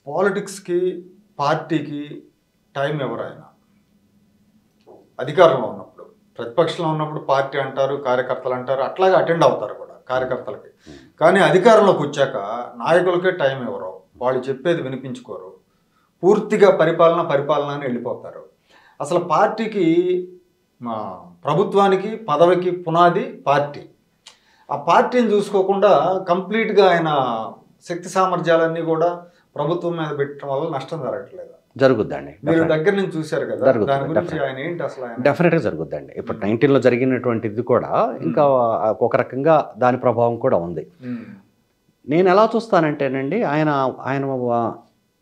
పాలిటిక్స్కి పార్టీకి టైం ఎవరైనా అధికారంలో ఉన్నప్పుడు ప్రతిపక్షంలో ఉన్నప్పుడు పార్టీ అంటారు కార్యకర్తలు అంటారు అట్లాగే అటెండ్ అవుతారు కూడా కార్యకర్తలకి కానీ అధికారంలోకి వచ్చాక నాయకులకే టైం ఎవరు వాళ్ళు చెప్పేది వినిపించుకోరు పూర్తిగా పరిపాలన పరిపాలన అని వెళ్ళిపోతారు అసలు పార్టీకి మా ప్రభుత్వానికి పదవికి పునాది పార్టీ ఆ పార్టీని చూసుకోకుండా కంప్లీట్గా ఆయన శక్తి సామర్థ్యాలన్నీ కూడా ప్రభుత్వం మీద పెట్టడం వల్ల నష్టం జరగట్లేదు జరుగుద్దండి మీరు దగ్గర నుంచి చూశారు కదా జరుగుతుంది, దాని గురించి definitely. ఆయన ఏంటి అసలు ఆయన డెఫినెట్గా జరుగుద్దండి ఇప్పుడు నైన్టీన్లో జరిగినటువంటిది కూడా ఇంకా ఒక రకంగా దాని ప్రభావం కూడా ఉంది ఉమ్, నేను ఎలా చూస్తానంటేనండి ఆయన ఆయన వ-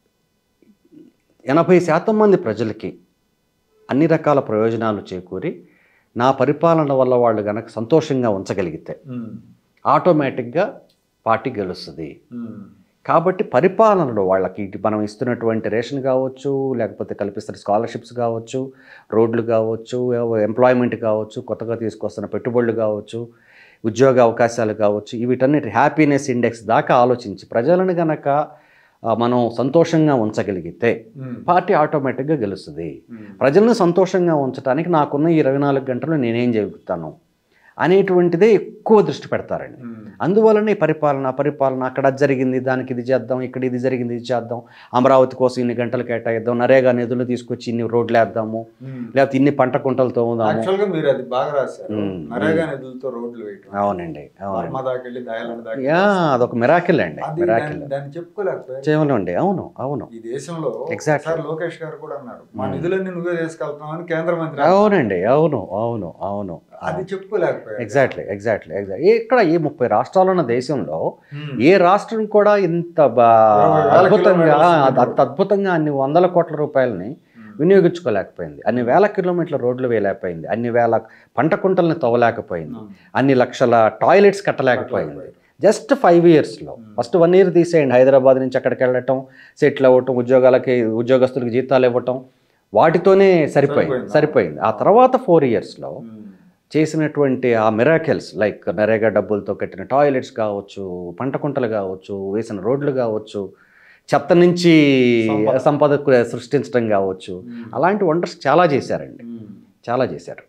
ఎనభై శాతం మంది ప్రజలకి అన్ని రకాల ప్రయోజనాలు చేకూరి నా పరిపాలన వల్ల వాళ్ళు గనక సంతోషంగా ఉంచగలిగితే ఉమ్, ఆటోమేటిక్గా పార్టీ గెలుస్తుంది ఉమ్, కాబట్టి పరిపాలనలో వాళ్ళకి ఇటు మనం ఇస్తున్నటువంటి రేషన్ కావచ్చు లేకపోతే కల్పిస్తున్న స్కాలర్షిప్స్ కావచ్చు రోడ్లు కావచ్చు ఎంప్లాయ్మెంట్ కావచ్చు కొత్తగా తీసుకొస్తున్న పెట్టుబడులు కావచ్చు ఉద్యోగ అవకాశాలు కావచ్చు వీటన్నిటి హ్యాపీనెస్ ఇండెక్స్ దాకా ఆలోచించి ప్రజలను గనక ఆ, మనం సంతోషంగా ఉంచగలిగితే ఉమ్, పార్టీ ఆటోమేటిక్గా గెలుస్తుంది ఉమ్, ప్రజలను సంతోషంగా ఉంచడానికి నాకున్న ఈ ఇరవై నాలుగు గంటలు నేనేం చెబుతాను అనేటువంటిదే ఎక్కువ దృష్టి పెడతారండి ఉమ్, అందువలన ఈ పరిపాలన పరిపాలన అక్కడ అది జరిగింది దానికి ఇది చేద్దాం ఇక్కడ ఇది జరిగింది ఇది చేద్దాం అమరావతి కోసం ఇన్ని గంటలు కేటాయిద్దాం నరేగా నిధులు తీసుకొచ్చి ఇన్ని రోడ్లు వేద్దాము ఉమ్. లేకపోతే ఇన్ని పంట కుంటలు తోముదాము యాక్చువల్ గా మీరు అది బాగా రాశారు ఉమ్, నరేగా నిధులతో రోడ్లు వేయటం అవునండి అవునండి వర్మ దాకెళ్ళి దయాలను దాకా యా అదొక మిరాకిల్ అండి అది మిరాకిల్ దాన్ని- దాన్ని చెప్పుకోలేకపోయారు చేయలేండి అవును అవును ఈ దేశంలో Exactly. సార్ లోకేష్ గారు కూడా అన్నారు మా Hmm. నిధులన్నీ నువ్వే తీసుకెళ్తావు అని కేంద్ర మంత్రి అన్నారు. అవునండి అవును అవును అవును అది చెప్పుకోలేకపోయారు ఎగ్జాక్ట్లీ ఎగ్జాక్ట్లీ ఎగ్జాక్ట్ ఇక్కడ ఈ ముప్పై రాష్ట్రాలు ఉన్న దేశంలో Hmm. ఏ రాష్ట్రం కూడా ఇంత బా- ఇరవై వేల అద్భుతంగా కిలోమీటర్లు అంత అద్భుతంగా అన్ని వందల కోట్ల రూపాయలని Hmm. వినియోగించుకోలేకపోయింది అన్ని వేల కిలోమీటర్ల రోడ్లు వేయలేకపోయింది అన్ని వేల పంట కుంటల్ని తవ్వలేకపోయింది Hmm. అన్ని లక్షల టాయిలెట్స్ కట్టలేకపోయింది కట్టలేకపోయింది. జస్ట్ ఫైవ్ ఇయర్స్లో Hmm. ఫస్ట్ వన్ ఇయర్ తీసేయండి హైదరాబాద్ నుంచి అక్కడికి వెళ్ళటం సెటిల్ అవ్వటం ఉద్యోగాలకి ఉద్యోగస్తులకు జీతాలు ఇవ్వటం వాటితోనే సరిపోయింది సరిపోయింది. సరిపోయింది ఆ తర్వాత ఫోర్ ఇయర్స్లో Hmm. చేసినటువంటి ఆ మిరాకిల్స్ లైక్ నరేగా డబ్బులతో కట్టిన టాయిలెట్స్ కావచ్చు పంట కుంటలు కావచ్చు వేసిన రోడ్లు కావచ్చు చెత్త నుంచి సంపద. సంపద సృష్టించడం కావచ్చు Hmm. అలాంటి వండర్స్ చాలా చేశారండి Hmm. చాలా చేశారు